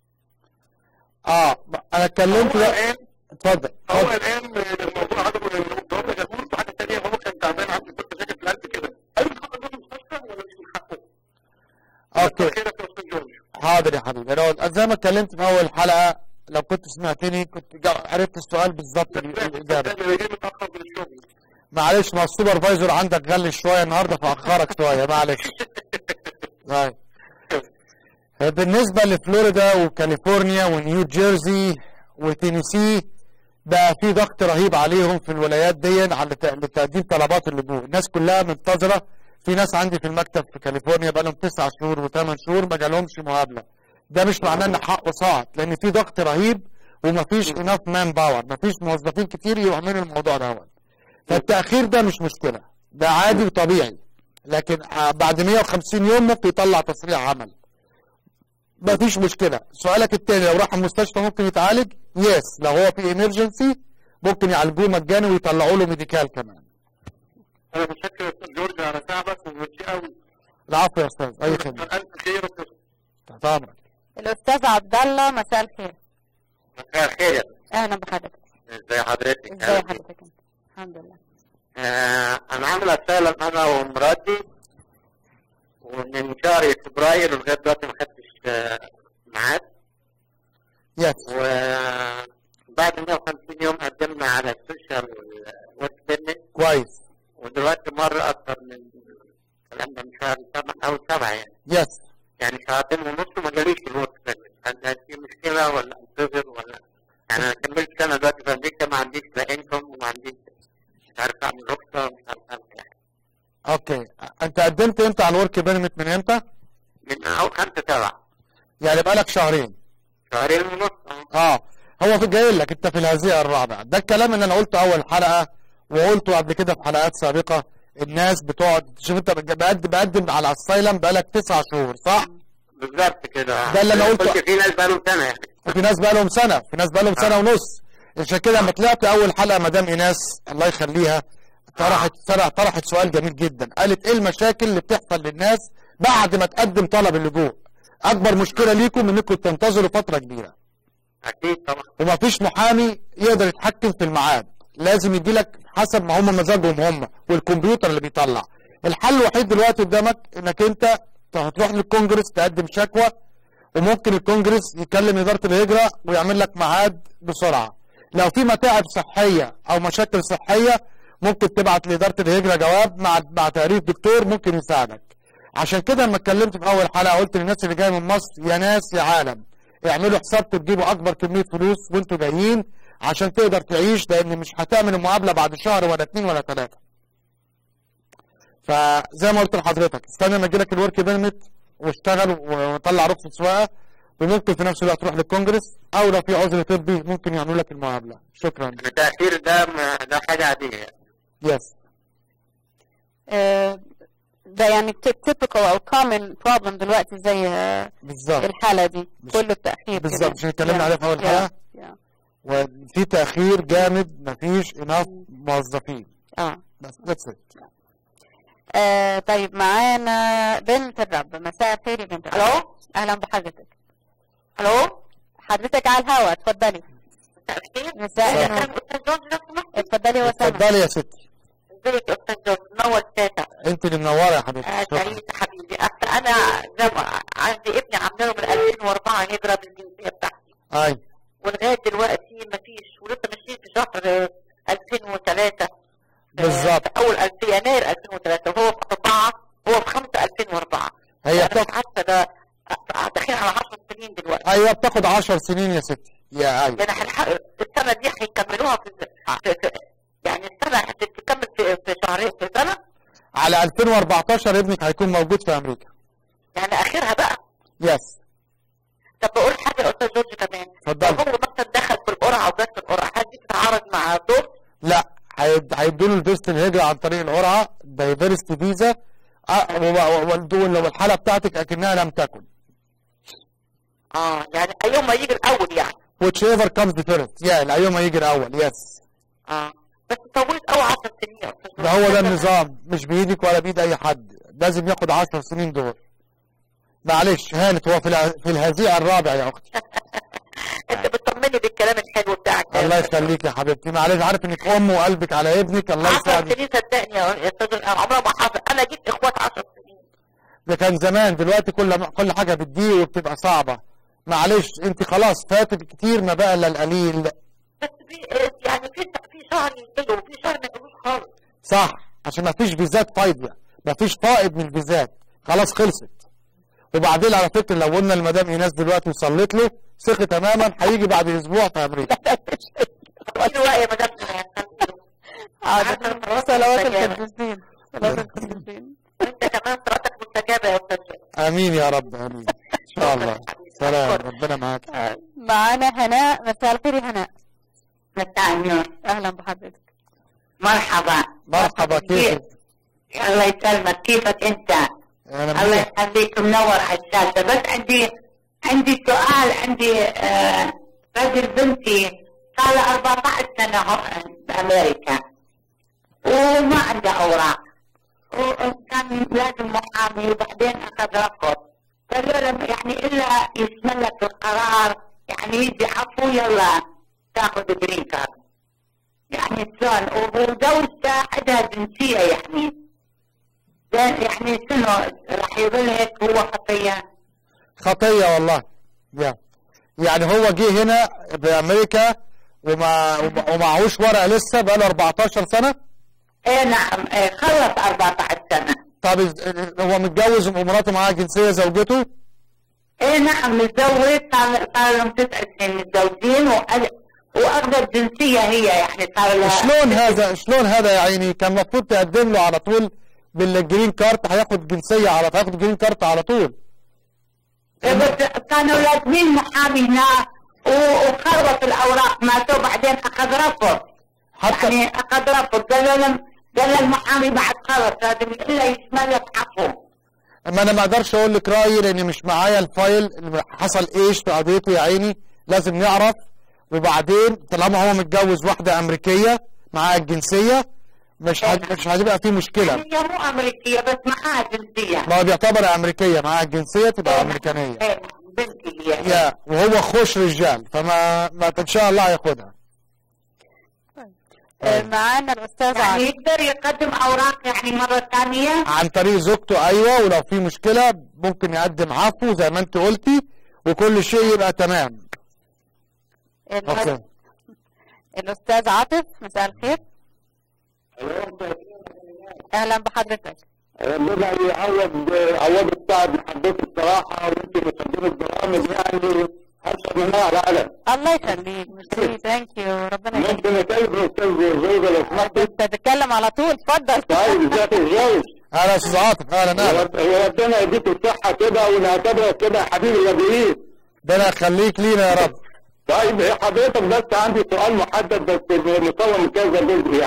اه ب- انا اتكلمت هو ده الان اتفضل هو اتفضل الان الموضوع عدم الجواب ما جابوش وحاجه ثانيه هو كان تعبان عنده كنت ساكت في القلب كده هل الخطر ده في المستشفى ولا مش من حقه؟ اوكي خيرك يا استاذ جورج حاضر يا حبيبي انا زي ما اتكلمت في اول حلقه لو كنت سمعتني كنت جا- عرفت السؤال بالظبط ال- الاجابه انا جاي متاخر من الشغل معلش ما السوبرفايزر عندك غلس شويه النهارده فاخرك شويه معلش طيب بالنسبه لفلوريدا وكاليفورنيا ونيو جيرسي وتينيسي بقى في ضغط رهيب عليهم في الولايات دي على ت- لتقديم طلبات اللجوء الناس كلها منتظره في ناس عندي في المكتب في كاليفورنيا بقى لهم تسع شهور وثمان شهور ما جالهمش مقابله ده مش معناه ان حقه صعد لان في ضغط رهيب ومفيش اناف مان باور مفيش موظفين كتير يعملوا الموضوع ده فالتاخير ده مش مشكله ده عادي وطبيعي لكن آه، بعد 150 يوم ممكن يطلع تصريح عمل مفيش مشكله سؤالك التاني لو راح المستشفى ممكن يتعالج يس لو هو في ايمرجنسي ممكن يعالجوه مجاني ويطلعوا له ميديكال كمان انا متشكر يا استاذ جورج على تعبك وميرسي قوي العفو يا استاذ اي خدمه الف خير يا استاذ تحت امرك الاستاذ عبد الله مساء الخير مساء الخير اهلا بحضرتك ازي حضرتك ازاي حضرتك انت الحمد لله آه انا عامل اسالم انا ومراتي ومن شهر فبراير لغايه دلوقتي ما خدتش آه، ميعاد يس وبعد 150 يوم قدمنا على السوشيال ورك بيرميت كويس ودلوقتي مر اكثر من الكلام ده من شهر سبعة او سبعة يعني يس يعني ساعتين ونص وما جاليش الورك بيرميت هل ده في مشكله ولا انتظر ولا يعني انا كملت سنه دلوقتي في امريكا ما عنديش لا انكم وما عنديش مش عارف اعمل رخصه مش عارف اعمل يعني اوكي انت قدمت امتى على الورك بيرميت من امتى؟ من او خمسة سبعة يعني بقالك شهرين شهرين ونص اه اه هو في جاي لك انت في الهزيئه الرابعه ده الكلام اللي انا قلته اول حلقه وقلته قبل كده في حلقات سابقه الناس بتقعد شوف انت بج- بقدم بقدم على الاسايلم بقالك تسع شهور صح؟ بالظبط كده ده اللي أنا قلته. قلت في ناس بقالهم سنة يعني وفي ناس بقى لهم سنه في ناس بقى لهم سنه ونص عشان كده لما طلعت اول حلقه مدام ايناس الله يخليها طرحت طرح طرحت سؤال جميل جدا قالت ايه المشاكل اللي بتحصل للناس بعد ما تقدم طلب اللجوء اكبر مشكله ليكم انكم تنتظروا فتره كبيره أكيد طبعا ومفيش محامي يقدر يتحكم في الميعاد لازم يجي لك حسب ما هم مزاجهم هم والكمبيوتر اللي بيطلع الحل الوحيد دلوقتي قدامك انك انت هتروح للكونجرس تقدم شكوى وممكن الكونجرس يكلم اداره الهجره ويعمل لك ميعاد بسرعه لو في متاعب صحيه او مشاكل صحيه ممكن تبعت لاداره الهجره جواب مع مع تقرير دكتور ممكن يساعدك عشان كده لما اتكلمت في اول حلقه قلت للناس اللي جايه من مصر يا ناس يا عالم اعملوا حسابكم تجيبوا اكبر كميه فلوس وانتوا جايين عشان تقدر تعيش لان مش هتعمل المقابله بعد شهر ولا اتنين ولا ثلاثه فزي ما قلت لحضرتك استنى ما يجيلك الورك بيرميت واشتغل وطلع رخصه سواقه وممكن في نفس الوقت تروح للكونجرس او لو في عذر طبي ممكن يعملوا لك المقابله شكرا التأخير ده ما- ده حاجة عادية يعني يس آه، ده يعني typical او common problem دلوقتي زي آه، بالظبط الحالة دي مش- كله التأخير بالظبط، كده. عشان اتكلمنا Yeah. عليه في أول Yeah. حلقة. Yeah. وفي تاخير جامد مفيش اناف موظفين اه بس ذاتس ات آه، طيب معانا بنت الرب مساء الخير يا بنت الرب الو اهلا بحضرتك الو حضرتك على الهواء اتفضلي مساء الخير مساء أنا النور. كان استاذ جورج لو سمحت اتفضلي يا وسام اتفضلي يا ستي ازيك يا استاذ جورج منور ساتا انت اللي منوره يا حبيبتي آه شكرا. سعيد حبيبي اصل انا زي ما عندي ابني عامله له من 2004 هجره بالجنسيه بتاعتي اي ولغايه دلوقتي مفيش ولسه ماشيين في شهر آه، 2003 آه، بالظبط. في اول في يناير 2003 وهو في 4 هو في 5 2004 هي انا مش بتاخد عارفه ده آه، داخلين على 10 سنين دلوقتي ايوه بتاخد 10 سنين يا ستي يا ايوه يعني هنحقق السنه دي هيكملوها في, في, في يعني السنه هتكمل في, في شهرين في سنه على 2014 ابنك هيكون موجود في امريكا يعني اخرها بقى يس طب بقول حاجه يا استاذ جورج كمان اتفضلي. لو هو مثلا دخل في القرعه وجات في القرعه هل دي تتعارض مع دور؟ لا هيد- هيدوا له الفيزة الهجرة عن طريق القرعة دايفرستي فيزا والحالة بتاعتك اكنها لم تكن اه يعني يوم ما يجي الاول يعني whichever comes first يا اليوم ما يجي الاول يس اه بس طولت قوي 10 سنين يا استاذ ده هو ده جورج. النظام مش بايدك ولا بايد اي حد لازم ياخد 10 سنين دول معلش هانت هو في الع- في الهزيع الرابع يا اختي انت بتطمني بالكلام الحلو بتاعك ده. الله يخليك يا حبيبتي معلش عارف انك ام وقلبك على ابنك الله 10 يساعدك سنين صدقني يا استاذ عمرها ما حصل انا جبت اخوات 10 سنين ده كان زمان دلوقتي كل كل حاجه بتضيق وبتبقى صعبه معلش انت خلاص فاتت كتير ما بقى الا القليل بس في يعني في في شهر ينقلوا وفي شهر ما ينقلوش خالص صح عشان ما فيش فيزات فايضه ما فيش فائض من الفيزات خلاص خلصت وبعدين على فكره لو قلنا لمدام ايناس دلوقتي وصلت له ثقه تماما هيجي بعد اسبوع في امريكا في رأي يا مدام حاضر صلوات القديسين صلوات القديسين وانت كمان صلاتك مستجابه يا استاذ جورج. امين يا رب امين ان شاء الله سلام ربنا معاك آه، معانا هناء مساء الخير يا هناء مساء النور اهلا بحضرتك مرحبا مرحبا كيفك الله يسلمك كيفك انت انا الله منيح. يخليك منور على الشاشة بس عندي عندي سؤال عندي آه رجل بنتي صار له 14 سنة هو- بأمريكا وما عنده أوراق وكان لازم محامي وبعدين أخذ رفض قالوا له يعني إلا يشملك القرار يعني يجي عفو يلا تاخذ جرين كارد يعني شلون وزوجته عندها جنسية يعني ده يعني شنو راح يظل هيك هو خطية خطية والله يا يعني هو جه هنا بأمريكا وما وما- ومعهوش ورق لسه بقاله 14 سنة ايه نعم ايه خلص 14 سنة طب إز- هو متجوز ومراته معاها جنسية زوجته ايه نعم متزوج صار صار لهم تسع سنين متزوجين وأخ- واخذت جنسية هي يعني صار لها شلون هذا شلون هذا يا عيني كان المفروض تقدم له على طول بالجرين كارت هياخد جنسية على هياخد جرين كارت على طول إيه بس كانوا لازمين محامي هنا و- وخلص الاوراق ماتوا بعدين اخذ رفض حتى يعني اخذ رفض قال لهم قال المحامي بعد خلص لازم الا يشمل لك عفو ما انا ما اقدرش اقول لك رايي لان مش معايا الفايل اللي حصل ايش في قضيته يا عيني لازم نعرف وبعدين طالما هو متجوز واحده امريكيه معاها الجنسيه مش هت- مش هتبقى في مشكله هي مو امريكيه بس معها جنسيه ما هو بيعتبر امريكيه معاها الجنسيه تبقى امريكانيه إيه، بنتي هي يا وهو خوش رجال فما ما ان شاء الله هياخدها آه، معانا الاستاذ يعني عاطف يقدر يقدم اوراق يعني مره ثانيه عن طريق زوجته ايوه ولو في مشكله ممكن يقدم عفو زي ما انت قلتي وكل شيء يبقى تمام ال- اوكي الاستاذ عاطف مساء الخير اهلا بحضرتك ربنا يعوض عوض التعب من حضرتك الصراحه وانت مقدمه برامج يعني حسب ما على العالم الله يخليك ميرسي ثانك يو ربنا يخليك ممكن اكلم استاذ زوزة لو سمحت انت تتكلم على طول اتفضل طيب ازيك يا زوز اهلا يا استاذ عاطف اهلا اهلا هو ربنا يديك الصحه كده ونعتبرك كده حبيب اللاجئين ربنا يخليك لينا يا رب طيب حضرتك بس عندي سؤال محدد بس مصور من كذا جزء يعني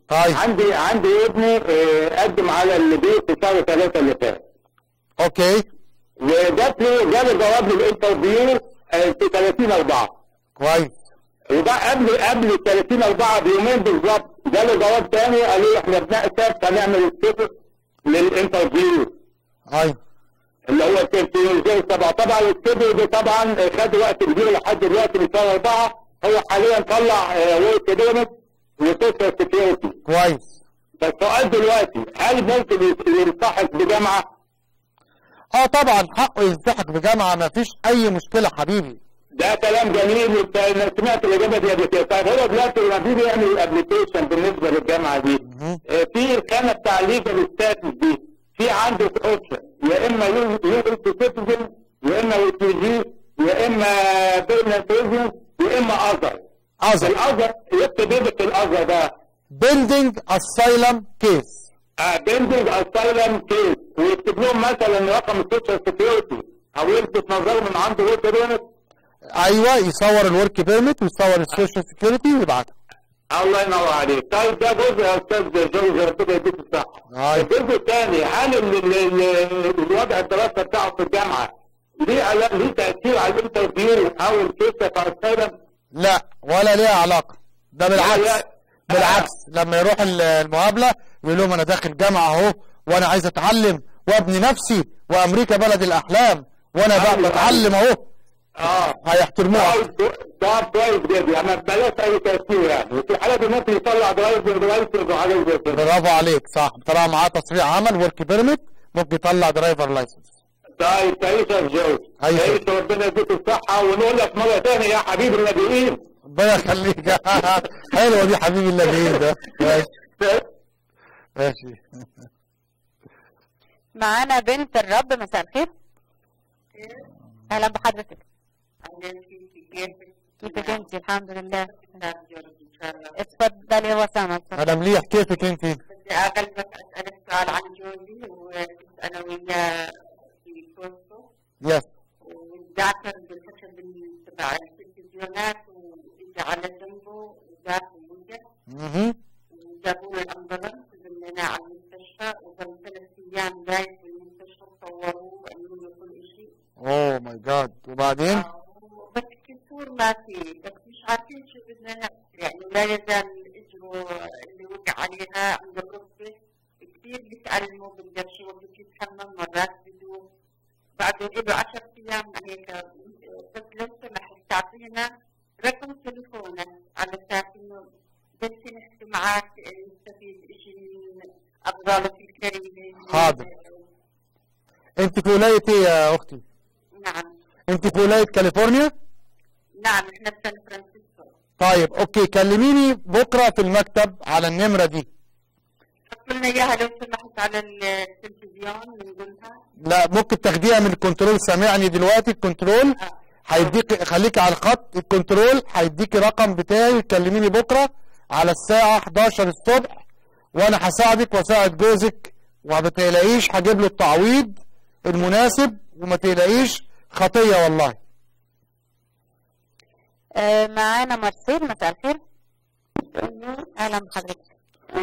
طيب عندي عندي ابني آه، قدم على الليبي في شهر ثلاثة اللي فات اوكي وجات لي جالي جواب للانترفيو آه، في 30 4 كويس وده قبل قبل 30 4 بيومين بالظبط جالي جواب تاني قال لي احنا بنأسف هنعمل السيفس للانترفيو ايوه اللي هو كان في زي سبعة طبعا الكبر ده طبعا خد وقت كبير لحد دلوقتي من شهر أربعة هو حاليا طلع ورك بيرمت وسوشيال سكيورتي كويس فالسؤال دلوقتي هل ممكن يلتحق بجامعة؟ اه طبعا حقه يلتحق بجامعه ما فيش اي مشكله حبيبي ده كلام جميل انت أنا سمعت الاجابه دي قبل كده طيب هو دلوقتي لما بيجي يعمل الابلكيشن بالنسبه للجامعه دي مهم. آه، في الخانه بتاع ليجل ستاتس دي في عنده اوبشن يا اما يو سيتيزن يا اما ريفيجي يا اما بيرمنت ريزنس يا اما اذر اذر الاذر يكتب ايه في الاذر ده بيلدينج اسايلم كيس بيندنج اسايلم كيس ويكتب لهم مثلا رقم السوشيال سكيورتي او يلفت نظرهم من عنده ورك بيرمت ايوه يصور الورك بيرميت ويصور السوشيال سكيورتي ويبعتها الله ينور عليك طيب ده جزء يا استاذ جورج ربنا يديك الصحه أيوة. الجزء الثاني هل ال- ال- ال- الوضع الدراسه بتاعه في الجامعه ليه علا- ليه تاثير على الانترفيو او الكيس بتاع السايلم لا ولا ليها علاقه ده بالعكس لا. بالعكس لما يروح ال- المقابله يقول لهم انا داخل جامعه اهو وانا عايز اتعلم وابني نفسي وامريكا بلد الاحلام وانا بقى أيوة. بتعلم اهو اه هيحترموه طيب أكتر. ده كويس جدا يعني بلاش اي تاثير يعني وفي الحاله دي ممكن يطلع درايفر درايفر وحاجه زي كده برافو عليك صح طالما معاه تصريح عمل ورك بيرميت ممكن يطلع درايفر لايسنس طيب تعيش يا جورج أيوة. تعيش ربنا يديك الصحه ونقول لك مره ثانيه يا حبيب النبيين ربنا يخليك حلوه دي حبيبي الذين ده ماشي ماشي معانا بنت الرب مساء الخير اهلا بحضرتك كيفك انت الحمد لله اتفضلي هو سامع اتفضلي. انا مليح كيفك انت بدي أقلبك أسألك سؤال عن جوزي وكنت أنا وياه في كورسو يس وذاكر بالحسب تبع التلفزيونات وإجى على جنبه ذاك ووجه مهم. وجابوا له الأمبولانس وزمناه على المستشفى وظل ثلاث أيام جاي في المستشفى صوروه وقالوا له كل شيء اوه ماي جاد وبعدين بس كسور ما في بس مش عارفين شو بدنا نعمل يعني لا يزال اجره اللي وقع عليها عند الركبه كثير بيتعلموا بيقدر شو وقت يتحمم مرات بده بعده له 10 ايام هيك بس لو سمحت تعطينا رقم تليفونك على اساس انه بس نحكي معك نستفيد شيء من افضالك الكريمه حاضر. انت في ولايه ايه يا اختي نعم انت في ولايه كاليفورنيا نعم احنا بسان فرانسيسكو طيب اوكي كلميني بكره في المكتب على النمره دي حط لنا اياها لو سمحت على التلفزيون بنقولها لا ممكن تاخديها من الكنترول سامعني دلوقتي الكنترول هيديك خليكي على الخط الكنترول هيديكي رقم بتاعي تكلميني بكره على الساعه 11 الصبح وانا هساعدك واساعد جوزك وما تقلقيش هجيب له التعويض المناسب وما تقلقيش خطيه والله آه، معانا مارسيل مساء الخير اهلا بحضرتك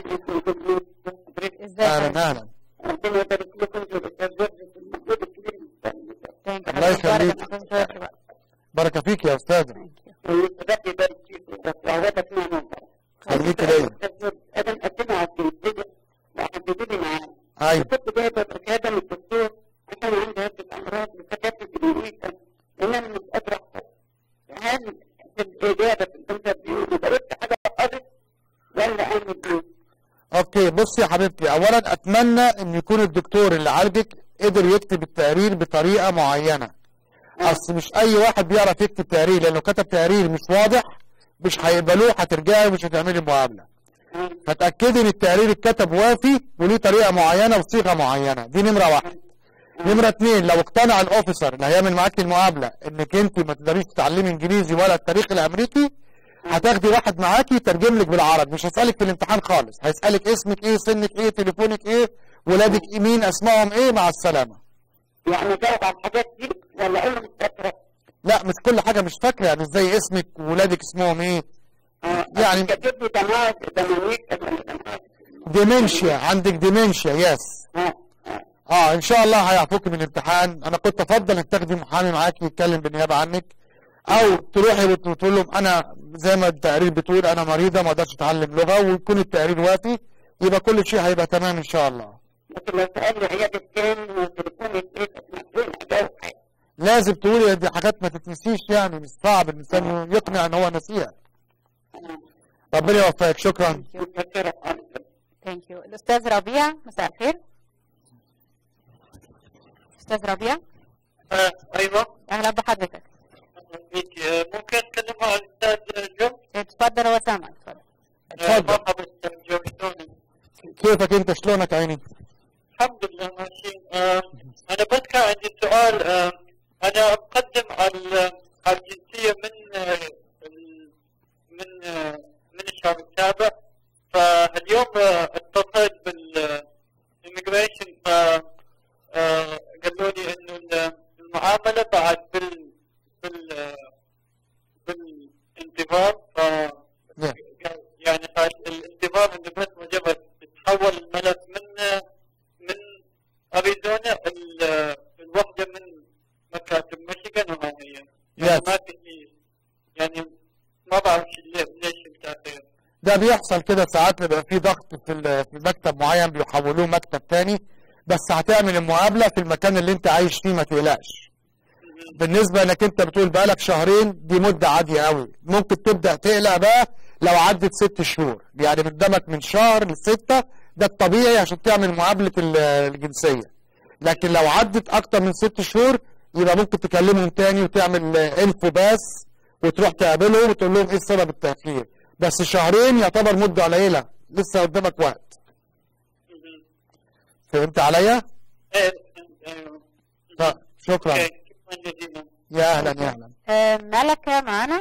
ازيك اهلا اهلا ربنا يبارك لكم في الاستاذ جورج في المجهود الكبير اللي بتعملوه. الله يخليك. بركه فيك يا استاذه والشباب يبارك فيكم بس وعودك معنا خليكي ليا انا مقدمه على التلفزيون وحبيبوني معاه ايوه كنت جايبه رساله من الدكتور عشان عندي عده امراض وكتبت بالانجليزي ان انا مش قادره احفظ هل في الاجابه في الانترفيو جاوبت حاجه حفظت ولا اعمل ايه؟ اوكي بصي يا حبيبتي اولا اتمنى ان يكون الدكتور اللي عالجك قدر يكتب التقرير بطريقه معينه اصل مش اي واحد بيعرف يكتب تقرير لانه كتب تقرير مش واضح مش هيقبلوه هترجعي ومش هتعملي مقابله فتاكدي ان التقرير اتكتب وافي وليه طريقه معينه وصيغه معينه دي نمره واحد نمره اتنين لو اقتنع الاوفيسر اللي هيعمل معاك المقابله انك انت ما تقدريش تتعلمي انجليزي ولا التاريخ الامريكي هتاخدي واحد معاكي يترجم لك بالعربي مش هيسالك في الامتحان خالص هيسالك اسمك ايه سنك ايه تليفونك ايه ولادك إيه مين اسمائهم ايه مع السلامه يعني جاوب على الحاجات دي ولا اقول مش فاكره؟ لا مش كل حاجه مش فاكره يعني ازاي اسمك وولادك اسمهم ايه يعني كاتب لي دماغ دماميك دماغ ديمنشيا عندك ديمنشيا يس اه ان شاء الله هيعفوك من الامتحان انا كنت افضل انك تاخدي محامي معاكي يتكلم بالنيابه عنك او تروحي وت- وتقول لهم انا زي ما التقرير بتقول انا مريضه ما اقدرش اتعلم لغه ويكون التقرير وافي يبقى كل شيء هيبقى تمام ان شاء الله لكن لو سألني عيادة تاني وتليفوني ايه مسؤول اجاوب لازم تقولي دي حاجات ما تتنسيش يعني مش صعب الانسان يقنع ان هو نسيها ربنا يوفقك شكرا متذكرة ثانك يو الاستاذ ربيع مساء الخير استاذ ربيع ايوه اهلا بحضرتك بيك ممكن اتكلم مع الاستاذ جو اتفضل هو سامعك اتفضل اتفضل مرحبا استاذ جو شلونك؟ كيفك انت شلونك عيني الحمد لله ماشيين آه انا بس كان عندي سؤال آه انا مقدم على على الجنسيه من آه ال- من آه من الشهر السابع فاليوم آه اتصلت بالإيميجريشن ف آه قالوا لي انه ال- المعامله بعد بال بال آه بالانتظار ف نعم. يعني الانتظار انه بس مجرد تحول الملف من آه من اريزونا ال- الوحده من مكاتب ميشيغان وها هي يعني Yes. ما في شيء يعني ما بعرف شي- ليه- ليش التاخير ده بيحصل كده ساعات بيبقى في ضغط في ال- في مكتب معين بيحولوه مكتب تاني بس هتعمل المقابله في المكان اللي انت عايش فيه ما تقلقش بالنسبه انك انت بتقول بقالك شهرين دي مده عاديه قوي ممكن تبدا تقلق بقى لو عدت ست شهور يعني قدامك من شهر لسته ده الطبيعي عشان تعمل مقابله ال- الجنسيه لكن لو عدت اكتر من ست شهور يبقى ممكن تكلمهم تاني وتعمل آه، انفو باس وتروح تقابلهم وتقول لهم ايه سبب التاخير بس شهرين يعتبر مده قليله لسه قدامك وقت فهمت عليا؟ ايه ايوه طيب شكرا اوكي شكرا جزيلا يا اهلا يا اهلا آه، ملكة معانا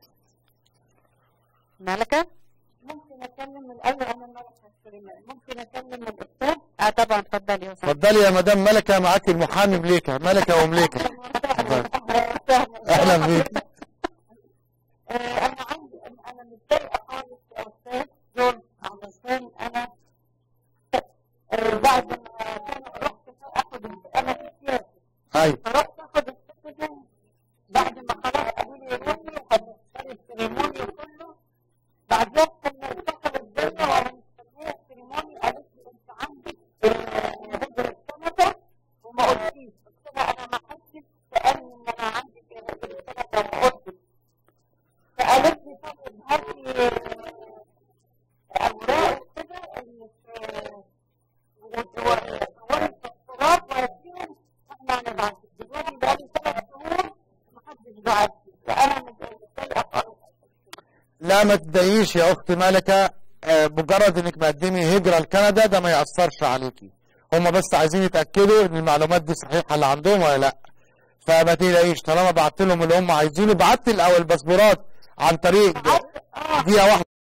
ملكة ممكن اكلم الاول انا ملكة سليمان ممكن اكلم الاستاذ اه طبعا اتفضلي يا أستاذ. اتفضلي يا مدام ملكه معاك المحامي مليكه ملكه ومليكه اهلا بيك آه، انا عندي انا أنا متضايقه خالص يا استاذ جون علشان انا آه، بعد ما كان رحت اخد انا في السياسه ايوه فرحت اخد السيتيزن بعد ما خلاص قالوا لي روحي وخدت السيريموني كله بعدين كنا دخل الدنيا وانا مستنيه السيريموني قالت لي انت عندك آه، هجرة سنة وما قلتيش قلت لها انا ما حدش سالني ان انا عندي هجرة سنة وما قلتش فقالت لي طيب هاتي آه، اوراق كده انك آه، وصوري الدكتوراه وهاتيهم واحنا هنبعت دلوقتي بقالي ثلاث شهور محدش بعت لي فانا متضايقه خالص لا ما تضايقيش يا اختي ملكه آه، مجرد انك مقدمي هجره لكندا ده ما ياثرش عليكي هم بس عايزين يتاكدوا ان المعلومات دي صحيحه اللي عندهم ولا لا فما تقلقيش طالما بعت لهم اللي هم عايزينه بعت الاول الباسبورات عن طريق بعت اه دقيقه واحده